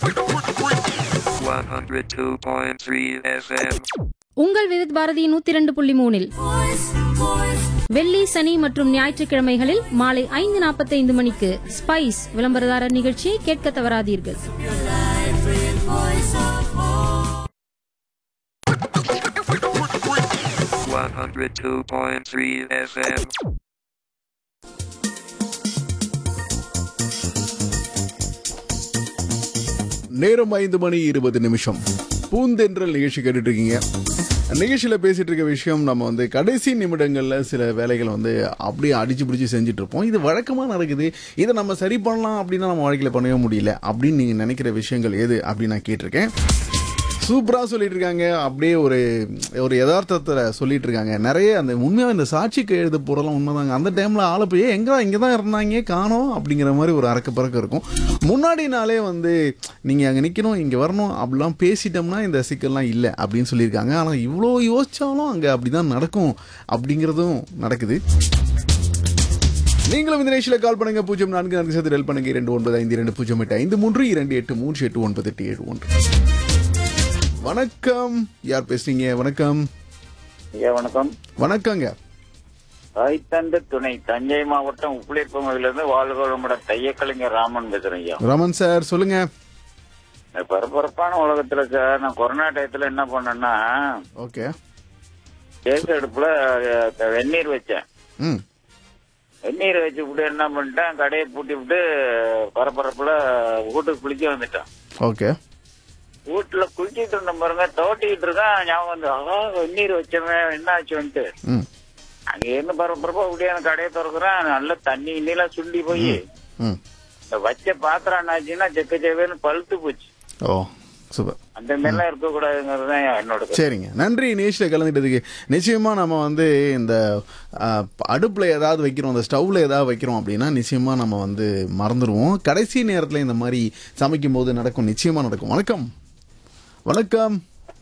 102.3 FM. உங்கள் விவித் பாரதி நூத்தி இரண்டு புள்ளி மூணில் வெள்ளி சனி மற்றும் ஞாயிற்றுக்கிழமைகளில் மாலை ஐந்து நாற்பத்தைந்து மணிக்கு ஸ்பைஸ் விளம்பரதாரர் நிகழ்ச்சியை கேட்க தவறாதீர்கள் One hundred two point three FM. நேரம் ஐந்து மணி இருபது நிமிஷம் பூந்தென்றல் நிகழ்ச்சி கேட்டுட்டு இருக்கீங்க நிகழ்ச்சியில் பேசிட்டு இருக்க விஷயம் நம்ம வந்து கடைசி நிமிடங்களில் சில வேலைகளை வந்து அப்படியே அடிச்சு பிடிச்சி செஞ்சுட்டு இருப்போம் இது வழக்கமாக நடக்குது இதை நம்ம சரி பண்ணலாம் அப்படின்னா நம்ம வாழ்க்கையில் பண்ணவே முடியல அப்படின்னு நீங்கள் நினைக்கிற விஷயங்கள் எது அப்படின்னு நான் கேட்டிருக்கேன் சூப்பராக சொல்லிட்டு இருக்காங்க அப்படியே ஒரு ஒரு யதார்த்தத்தில் சொல்லிட்டு இருக்காங்க நிறைய அந்த உண்மையாக இந்த சாட்சிக்கு எழுத போகிறலாம் உண்மைதாங்க அந்த டைமில் ஆளை போய் எங்கே இங்கே தான் இருந்தாங்க காணோம் அப்படிங்கிற மாதிரி ஒரு அறக்க பறக்க இருக்கும் முன்னாடி நாளே வந்து நீங்கள் அங்கே நிற்கணும் இங்கே வரணும் அப்படிலாம் பேசிட்டோம்னா இந்த சிக்கல்லாம் இல்லை அப்படின்னு சொல்லியிருக்காங்க ஆனால் இவ்வளோ யோசிச்சாலும் அங்கே அப்படி தான் நடக்கும் அப்படிங்கிறதும் நடக்குது நீங்களும் இந்த நிகழ்ச்சியில் கால் பண்ணுங்க பூஜ்ஜியம் நான்கு நான்கு சேர்த்து டெல் பண்ணுங்க இரண்டு ஒன்பது ஐந்து இரண்டு பூஜ்ஜியம் எட்டு ஐந்து மூன்று இரண்டு எட்டு மூன்று எட்டு ஒன்பது எட்டு ஏழு ஒன்று வணக்கம் யார் பேசுறீங்க வணக்கம் ஐயா வணக்கம் வணக்கங்க தாய்த்தண்டு துணை தஞ்சை மாவட்டம் உப்புளிப்பகுதியிலிருந்து வாழ்கோளமுட தையக்கலைஞர் ராமன் பேசுறேன் ஐயா ரமன் சார் சொல்லுங்க இந்த பரபரப்பான உலகத்துல சார் நான் கொரோனா டயத்துல என்ன பண்ணேன்னா ஓகே கேஸ் அடுப்புல அஹ், வெந்நீர் வச்சேன் ம் வெந்நீர் வச்சு விட்டு என்ன பண்ணிட்டேன் கடையை பூட்டி விட்டு பரபரப்புல வீட்டுக்கு குளிக்க வந்துட்டேன் ஓகே வீட்டுல குளிச்சிட்டு இருந்த பாருங்க தோட்டிக்கிட்டு இருக்கேன் ஞாபகம் வந்து ஆஹா வெந்நீர் வச்சவன் என்ன ஆச்சுன்ட்டு ம் அங்க இருந்து பரபரப்பா அப்படியே அந்த கடையை திறக்கிறேன் நல்ல தண்ணி இன்னிலாம் சுண்டி போய் ம் இந்த வச்ச பாத்திரம் என்னாச்சுன்னா செக்க செவேன்னு பழுத்து போச்சு ஓ சூப்பர் அந்த மாதிரிலாம் இருக்கக்கூடாதுங்கிறது தான் என்னோட கருத்து. சரிங்க நன்றி நேஷில் கலந்துட்டதுக்கு நிச்சயமாக நம்ம வந்து இந்த அடுப்பில் ஏதாவது வைக்கிறோம் அந்த ஸ்டவ்வில் ஏதாவது வைக்கிறோம் அப்படின்னா நிச்சயமாக நம்ம வந்து மறந்துடுவோம் கடைசி நேரத்தில் இந்த மாதிரி சமைக்கும் போது நடக்கும் நிச்சயமாக நடக்கும் வணக்கம் வணக்கம்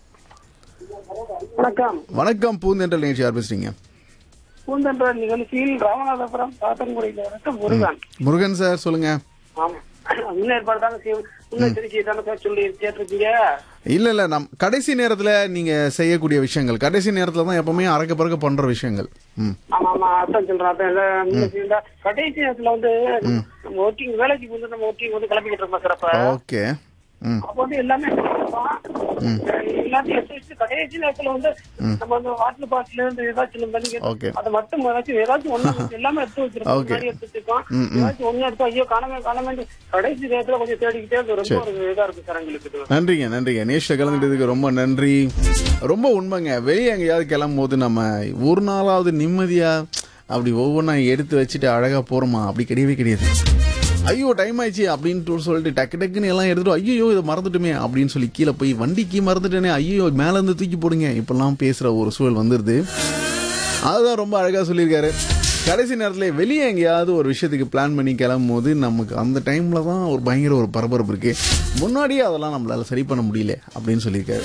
வணக்கம் வணக்கம் பூந்தென்றல் நிகழ்ச்சி யார் பேசுறீங்க பூந்தென்ற நிகழ்ச்சியில் ராமநாதபுரம் சாத்தன்குடியில் வணக்கம் முருகன் முருகன் சார் சொல்லுங்க ஆமா முன்னேற்பாடு தாங்க செய்ய முன்னெச்சரிக்கை தானே சார் சொல்லி கேட்டிருக்கீங்க இல்ல இல்ல நம் கடைசி நேரத்துல நீங்க செய்யக்கூடிய விஷயங்கள் கடைசி நேரத்துல தான் எப்பவுமே அறக்க பறக்க பண்ற விஷயங்கள் ம் ஆமா ஆமா அதான் சொல்றேன் அதான் இல்ல, முன்ன இந்த கடைசி நேரத்துல வந்து நம்ம ஒர்க்கிங் வேலைக்கு வந்து நம்ம ஒர்க்கிங் வந்து கிளம்பிக்கிட்டு இருக்கோம் சார் அப்ப ஓகே ம் அப்ப வந்து எல்லாமே எல்லாத்தையும் எடுத்து வச்சு கடைசி நேரத்துல வந்து நம்ம வந்து வாட்டர் பாட்டில இருந்து ஏதாச்சும் நம்ம வந்து Okay. அதை மட்டும் ஏதாச்சும் ஏதாச்சும் ஒண்ணு எல்லாமே எடுத்து வச்சிருக்கோம் Okay. முன்னாடி எடுத்து வச்சிருக்கோம் ஏதாச்சும் ஒண்ணு எடுத்து ஐயோ காணமே காணமே கடைசி நேரத்துல கொஞ்சம் தேடிக்கிட்டே இருக்கு. ரொம்ப ஒரு இதா இருக்கு சார் எங்களுக்கு இது. நன்றிங்க நன்றிங்க நேஷில் கலந்துட்டதுக்கு ரொம்ப நன்றி ரொம்ப உண்மைங்க வெளியே எங்கேயாவது கிளம்பும் போது நம்ம ஒரு நாளாவது நிம்மதியா அப்படி ஒவ்வொன்றா எடுத்து வச்சுட்டு அழகா போறோமா அப்படி கிடையவே கிடையாது ஐயோ டைம் ஆயிடுச்சு அப்படின்ட்டு சொல்லிட்டு டக்கு டக்குன்னு எல்லாம் எடுத்துட்டு ஐயோ இதை மறந்துட்டுமே அப்படின்னு சொல்லி கீழே போய் வண்டிக்கு மறந்துட்டேனே ஐயோ மேல இருந்து தூக்கி போடுங்க இப்பெல்லாம் பேசுற ஒரு சூழல் வந்துருது அதுதான் ரொம்ப அழகா சொல்லியிருக்காரு கடைசி நேரத்தில் வெளியே எங்கேயாவது ஒரு விஷயத்துக்கு பிளான் பண்ணி கிளம்பும் போது நமக்கு அந்த டைம்ல தான் ஒரு பயங்கர ஒரு பரபரப்பு இருக்கு முன்னாடியே அதெல்லாம் நம்மளால சரி பண்ண முடியல அப்படின்னு சொல்லியிருக்காரு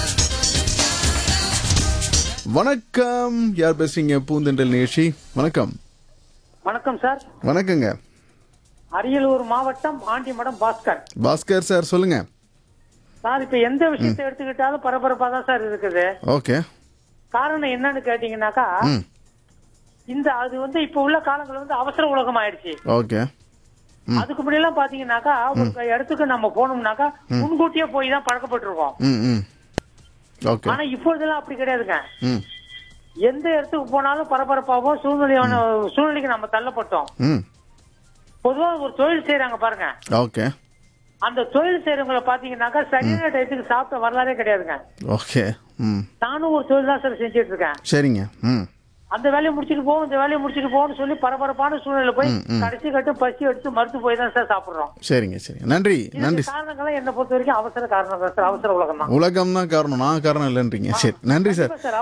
வணக்கம் யார் பேசுறீங்க பூந்தென்றல் நிகழ்ச்சி வணக்கம் வணக்கம் சார் வணக்கங்க அரியலூர் மாவட்டம் ஆண்டிமடம் பாஸ்கர் பாஸ்கர் சார் சொல்லுங்க சார் இப்ப எந்த விஷயத்தை எடுத்துக்கிட்டாலும் பரபரப்பா தான் சார் இருக்குது ஓகே காரணம் என்னன்னு கேட்டீங்கன்னாக்கா ம் இந்த அது வந்து இப்ப உள்ள காலங்கள் வந்து அவசர உலகம் ஆயிடுச்சு ஓகே அதுக்கு முன்னாடி பாத்தீங்கன்னாக்கா ஒரு இடத்துக்கு நம்ம போனோம்னாக்கா முன்கூட்டியே போய் தான் பழக்கப்பட்டிருக்கோம் ம் ம் ஓகே ஆனா இப்பொழுதெல்லாம் அப்படி கிடையாதுங்க ம் எந்த இடத்துக்கு போனாலும் பரபரப்பாகவும் சூழ்நிலையான சூழ்நிலைக்கு நம்ம தள்ளப்பட்டோம் ம் பொதுவா ஒரு தொழில் செய்யறாங்க பாருங்க ஓகே அந்த தொழில் செய்யறவங்களை பாத்தீங்கன்னாக்கா சரியான டயத்துக்கு சாப்பிட்ட வரலாறே கிடையாதுங்க ஓகே ம் நானும் ஒரு தொழில் தான் சார் செஞ்சுட்டு இருக்கேன் சரிங்க ம் அந்த வேலையை முடிச்சிட்டு போவோம் இந்த வேலையை முடிச்சிட்டு போவோம்னு சொல்லி பரபரப்பான சூழ்நிலை போய் கடைசி கட்டும் பசி எடுத்து மறுத்து போய் தான் சார் சாப்பிடுறோம் சரிங்க சரிங்க நன்றி நன்றி இதுக்கு காரணங்கள்லாம் என்ன பொறுத்த வரைக்கும் அவசர காரணம் தான் சார் அவசர உலகம் தான் உலகம் தான் காரணம் நான் காரணம் இல்லைன்றீங்க சரி நன்றி சார் சார்